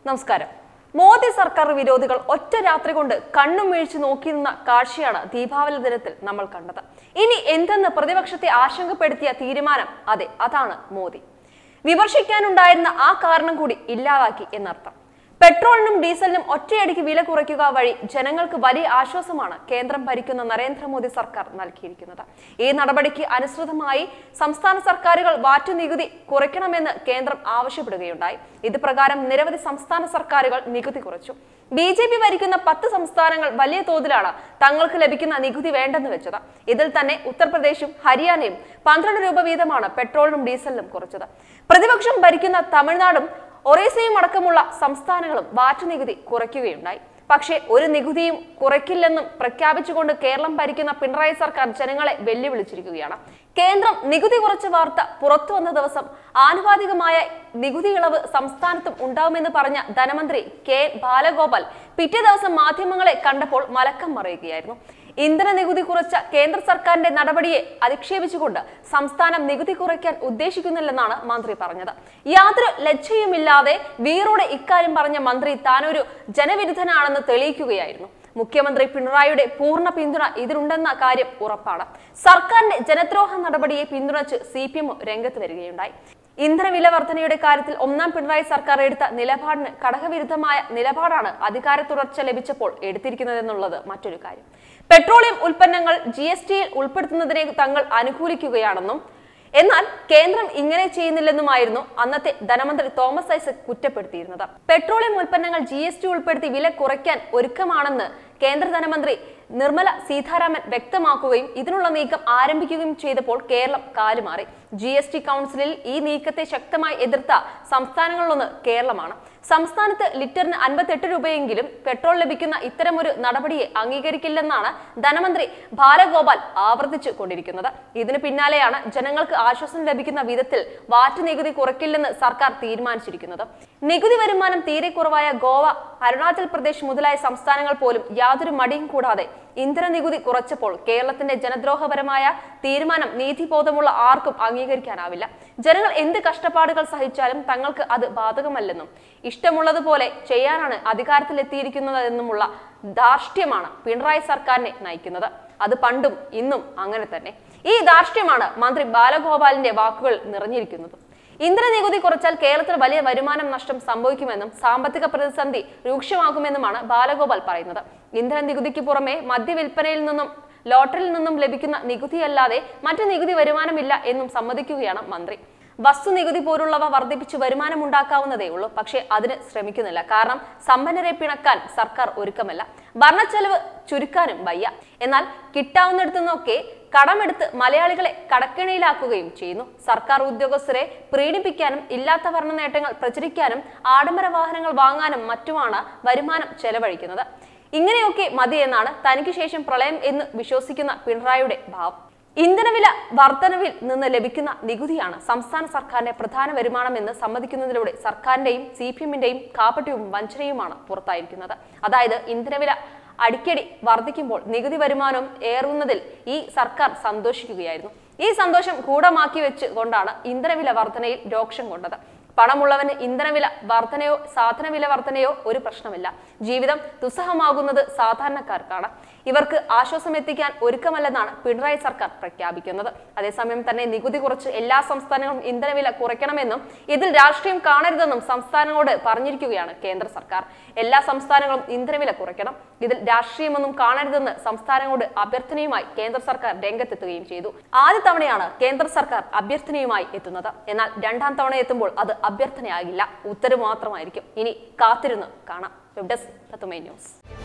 നമസ്കാരം മോദി സർക്കാർ വിരോധികൾ ഒറ്റ രാത്രി കൊണ്ട് കണ്ണും വീഴ്ച നോക്കി നിന്ന കാഴ്ചയാണ് ദീപാവലി ദിനത്തിൽ നമ്മൾ കണ്ടത് ഇനി എന്തെന്ന് പ്രതിപക്ഷത്തെ ആശങ്കപ്പെടുത്തിയ തീരുമാനം അതെ അതാണ് മോദി വിമർശിക്കാനുണ്ടായിരുന്ന ആ കാരണം കൂടി ഇല്ലാതാക്കി എന്നർത്ഥം പെട്രോളിനും ഡീസലിനും ഒറ്റയടിക്ക് വില കുറയ്ക്കുക വഴി ജനങ്ങൾക്ക് വലിയ ആശ്വാസമാണ് കേന്ദ്രം ഭരിക്കുന്ന നരേന്ദ്രമോദി സർക്കാർ നൽകിയിരിക്കുന്നത് ഈ നടപടിക്ക് അനുസൃതമായി സംസ്ഥാന സർക്കാരുകൾ വാറ്റ് നികുതി കുറയ്ക്കണമെന്ന് കേന്ദ്രം ആവശ്യപ്പെടുകയുണ്ടായി ഇത് പ്രകാരം നിരവധി സംസ്ഥാന സർക്കാരുകൾ നികുതി കുറച്ചു ബി ജെ പി ഭരിക്കുന്ന പത്ത് സംസ്ഥാനങ്ങൾ വലിയ തോതിലാണ് തങ്ങൾക്ക് ലഭിക്കുന്ന നികുതി വേണ്ടെന്ന് വെച്ചത് ഇതിൽ തന്നെ ഉത്തർപ്രദേശും ഹരിയാനയും പന്ത്രണ്ട് രൂപ വീതമാണ് പെട്രോളിനും ഡീസലിനും കുറച്ചത് പ്രതിപക്ഷം ഭരിക്കുന്ന തമിഴ്നാടും ഒറീസയും അടക്കമുള്ള സംസ്ഥാനങ്ങളും വാറ്റ് നികുതി കുറയ്ക്കുകയുണ്ടായി പക്ഷേ ഒരു നികുതിയും കുറയ്ക്കില്ലെന്നും പ്രഖ്യാപിച്ചുകൊണ്ട് കേരളം ഭരിക്കുന്ന പിണറായി സർക്കാർ ജനങ്ങളെ വെല്ലുവിളിച്ചിരിക്കുകയാണ് കേന്ദ്രം നികുതി കുറച്ച വാർത്ത പുറത്തു വന്ന ദിവസം ആനുപാതികമായ നികുതി ഇളവ് സംസ്ഥാനത്തും ഉണ്ടാവുമെന്ന് പറഞ്ഞ ധനമന്ത്രി കെ ബാലഗോപാൽ പിറ്റേ ദിവസം മാധ്യമങ്ങളെ കണ്ടപ്പോൾ മലക്കം മറിയുകയായിരുന്നു ഇന്ധന നികുതി കുറച്ച കേന്ദ്ര സർക്കാരിന്റെ നടപടിയെ അധിക്ഷേപിച്ചുകൊണ്ട് സംസ്ഥാനം നികുതി കുറയ്ക്കാൻ ഉദ്ദേശിക്കുന്നില്ലെന്നാണ് മന്ത്രി പറഞ്ഞത് യാതൊരു ലജ്ജയുമില്ലാതെ വീറോടെ ഇക്കാര്യം പറഞ്ഞ മന്ത്രി താനൊരു ജനവിരുദ്ധനാണെന്ന് തെളിയിക്കുകയായിരുന്നു മുഖ്യമന്ത്രി പിണറായിയുടെ പൂർണ്ണ പിന്തുണ ഇതിനുണ്ടെന്ന കാര്യം ഉറപ്പാണ് സർക്കാരിന്റെ ജനദ്രോഹ നടപടിയെ പിന്തുണച്ച് സി പി എം രംഗത്ത് വരികയുണ്ടായി ഇന്ധനവില വർധനയുടെ കാര്യത്തിൽ ഒന്നാം പിണറായി സർക്കാർ എടുത്ത നിലപാടിന് ഘടകവിരുദ്ധമായ നിലപാടാണ് അധികാര തുടർച്ച ലഭിച്ചപ്പോൾ എടുത്തിരിക്കുന്നതെന്നുള്ളത് മറ്റൊരു കാര്യം പെട്രോളിയം ഉൽപ്പന്നങ്ങൾ ജി എസ് ടിയിൽ ഉൾപ്പെടുത്തുന്നതിനെ തങ്ങൾ അനുകൂലിക്കുകയാണെന്നും എന്നാൽ കേന്ദ്രം ഇങ്ങനെ ചെയ്യുന്നില്ലെന്നുമായിരുന്നു അന്നത്തെ ധനമന്ത്രി തോമസ് ഐസക് കുറ്റപ്പെടുത്തിയിരുന്നത് പെട്രോളിയം ഉൽപ്പന്നങ്ങൾ ജി എസ് ടി ഉൾപ്പെടുത്തി വില കുറയ്ക്കാൻ ഒരുക്കമാണെന്ന് കേന്ദ്ര ധനമന്ത്രി നിർമ്മല സീതാരാമൻ വ്യക്തമാക്കുകയും ഇതിനുള്ള നീക്കം ആരംഭിക്കുകയും ചെയ്തപ്പോൾ കേരളം കാലുമാറി ജി എസ് ടി കൗൺസിലിൽ ഈ നീക്കത്തെ ശക്തമായി എതിർത്ത സംസ്ഥാനങ്ങളിലൊന്ന് കേരളമാണ് സംസ്ഥാനത്ത് ലിറ്ററിന് അൻപത്തെട്ട് രൂപയെങ്കിലും പെട്രോൾ ലഭിക്കുന്ന ഇത്തരമൊരു നടപടിയെ അംഗീകരിക്കില്ലെന്നാണ് ധനമന്ത്രി ബാലഗോപാൽ ആവർത്തിച്ചു കൊണ്ടിരിക്കുന്നത് ഇതിന് പിന്നാലെയാണ് ജനങ്ങൾക്ക് ആശ്വാസം ലഭിക്കുന്ന വിധത്തിൽ വാറ്റ് നികുതി കുറയ്ക്കില്ലെന്ന് സർക്കാർ തീരുമാനിച്ചിരിക്കുന്നത് നികുതി വരുമാനം തീരെ കുറവായ ഗോവ അരുണാചൽ പ്രദേശ് മുതലായ സംസ്ഥാനങ്ങൾ പോലും യാതൊരു മടിയും കൂടാതെ ഇന്ധന നികുതി കുറച്ചപ്പോൾ കേരളത്തിന്റെ ജനദ്രോഹപരമായ തീരുമാനം നീതിബോധമുള്ള ആർക്കും അംഗീകരിക്കാനാവില്ല ജനങ്ങൾ എന്ത് കഷ്ടപ്പാടുകൾ സഹിച്ചാലും തങ്ങൾക്ക് അത് ബാധകമല്ലെന്നും ഇഷ്ടമുള്ളതുപോലെ ചെയ്യാനാണ് അധികാരത്തിലെത്തിയിരിക്കുന്നതെന്നുമുള്ള ധാർഷ്ട്യമാണ് പിണറായി സർക്കാരിനെ നയിക്കുന്നത് അത് പണ്ടും ഇന്നും അങ്ങനെ തന്നെ ഈ ധാർഷ്ട്യമാണ് മന്ത്രി ബാലഗോപാലിന്റെ വാക്കുകൾ നിറഞ്ഞിരിക്കുന്നത് ഇന്ധന നികുതി കുറച്ചാൽ കേരളത്തിൽ വലിയ വരുമാനം നഷ്ടം സംഭവിക്കുമെന്നും സാമ്പത്തിക പ്രതിസന്ധി രൂക്ഷമാകുമെന്നുമാണ് ബാലഗോപാൽ പറയുന്നത് ഇന്ധന നികുതിക്ക് പുറമെ മദ്യവിൽപ്പനയിൽ നിന്നും ലോട്ടറിയിൽ നിന്നും ലഭിക്കുന്ന നികുതിയല്ലാതെ മറ്റു നികുതി വരുമാനമില്ല എന്നും സമ്മതിക്കുകയാണ് മന്ത്രി വസ്തുനികുതി പോലുള്ളവ വർദ്ധിപ്പിച്ച് വരുമാനം ഉണ്ടാക്കാവുന്നതേ ഉള്ളൂ പക്ഷേ അതിന് ശ്രമിക്കുന്നില്ല കാരണം സമ്പന്നരെ പിണക്കാൻ സർക്കാർ ഒരുക്കമല്ല ഭരണച്ചെലവ് ചുരുക്കാനും വയ്യ എന്നാൽ കിട്ടാവുന്നിടത്തു നിന്നൊക്കെ കടമെടുത്ത് മലയാളികളെ കടക്കിണിയിലാക്കുകയും ചെയ്യുന്നു സർക്കാർ ഉദ്യോഗസ്ഥരെ പ്രീണിപ്പിക്കാനും ഇല്ലാത്ത ഭരണ നേട്ടങ്ങൾ പ്രചരിക്കാനും ആഡംബര വാഹനങ്ങൾ വാങ്ങാനും മറ്റുമാണ് വരുമാനം ചെലവഴിക്കുന്നത് ഇങ്ങനെയൊക്കെ മതി എന്നാണ് തനിക്ക് ശേഷം പ്രളയം എന്ന് വിശ്വസിക്കുന്ന പിണറായിയുടെ ഭാവം ഇന്ധനവില വർധനവിൽ നിന്ന് ലഭിക്കുന്ന നികുതിയാണ് സംസ്ഥാന സർക്കാരിന്റെ പ്രധാന വരുമാനമെന്ന് സമ്മതിക്കുന്നതിലൂടെ സർക്കാരിന്റെയും സി പി എമ്മിന്റെയും കാപ്പട്യവും വഞ്ചനയുമാണ് പുറത്തായിരിക്കുന്നത് അതായത് ഇന്ധനവില അടിക്കടി വർദ്ധിക്കുമ്പോൾ നികുതി വരുമാനവും ഏറുന്നതിൽ ഈ സർക്കാർ സന്തോഷിക്കുകയായിരുന്നു ഈ സന്തോഷം ഗൂഢമാക്കി വെച്ച് കൊണ്ടാണ് ഇന്ധനവില വർധനയിൽ രോക്ഷം കൊണ്ടത് പണമുള്ളവന് ഇന്ധനവില വർധനയോ സാധനവില വർധനയോ ഒരു പ്രശ്നമില്ല ജീവിതം ദുസ്സഹമാകുന്നത് സാധാരണക്കാർക്കാണ് ഇവർക്ക് ആശ്വാസം എത്തിക്കാൻ ഒരുക്കമല്ലെന്നാണ് പിണറായി സർക്കാർ പ്രഖ്യാപിക്കുന്നത് അതേസമയം തന്നെ നികുതി കുറച്ച് എല്ലാ സംസ്ഥാനങ്ങളും ഇന്ധനവില കുറയ്ക്കണമെന്നും ഇതിൽ രാഷ്ട്രീയം കാണരുതെന്നും സംസ്ഥാനങ്ങളോട് പറഞ്ഞിരിക്കുകയാണ് കേന്ദ്ര സർക്കാർ എല്ലാ സംസ്ഥാനങ്ങളും ഇന്ധനവില കുറയ്ക്കണം ഇതിൽ രാഷ്ട്രീയമൊന്നും കാണരുതെന്ന് സംസ്ഥാനങ്ങളോട് അഭ്യർത്ഥനയുമായി കേന്ദ്ര സർക്കാർ രംഗത്തെത്തുകയും ചെയ്തു ആദ്യ തവണയാണ് കേന്ദ്ര സർക്കാർ അഭ്യർത്ഥനയുമായി എത്തുന്നത് എന്നാൽ രണ്ടാം തവണ എത്തുമ്പോൾ അത് അഭ്യർത്ഥനയാകില്ല ഉത്തരവ് മാത്രമായിരിക്കും ഇനി കാത്തിരുന്ന് കാണാം വെബ് ഡെസ്ക് തത്തുമൈ ന്യൂസ്